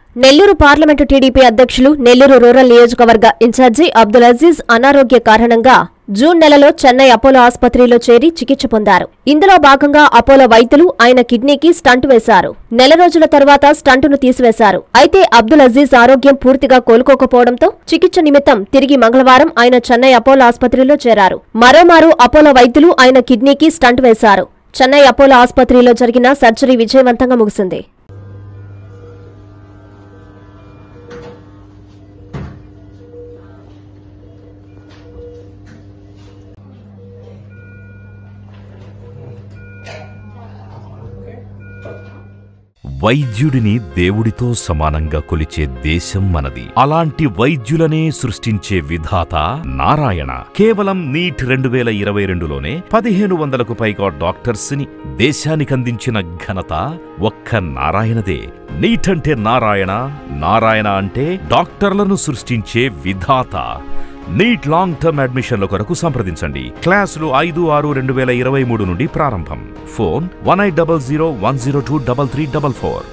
Nellore parliament TDP అధ్యక్షులు Nellore rural నియోజకవర్గ in charge Abdul Aziz అనారోగ్య కారణంగా జూన్ నెలలో చెన్నై అపోలో ఆసుపత్రిలో చేరి చికిత్స పొందారు ఇందులో భాగంగా అపోలో వైద్యులు ఆయన కిడ్నీకి స్టంట్ వేశారు నెల రోజుల తర్వాత స్టంటును తీసివేశారు అయితే అబ్దుల్ అజీజ్ ఆరోగ్యం పూర్తిగా కోలుకోకపోవడంతో చికిత్స నిమిత్తం తిరిగి మంగళవారం ఆయన చెన్నై అపోలో ఆసుపత్రిలో చేరారు మరోమారు అపోలో వైద్యులు ఆయన కిడ్నీకి స్టంట్ వేశారు చెన్నై అపోలో ఆసుపత్రిలో జరిగిన సర్జరీ విజయవంతంగా ముగిసింది వైద్యుడిని దేవుడితో సమానంగా కొలిచే దేశం మనది అలాంటి వైద్యులనే సృష్టించే విధాత నారాయణ కేవలం నీట్ రెండు వేల ఇరవై రెండులోనే పదిహేను వందలకు పైగా డాక్టర్స్ ని దేశానికందించిన ఘనత ఒక్క నారాయణదే నీట్ అంటే నారాయణ నారాయణ అంటే డాక్టర్లను సృష్టించే విధాత నీట్ లాంగ్ టర్మ్ అడ్మిషన్ల కొరకు సంప్రదించండి క్లాసులు ఐదు ఆరు రెండు వేల ఇరవై మూడు నుండి ప్రారంభం phone one eight double zero one zero two double three double four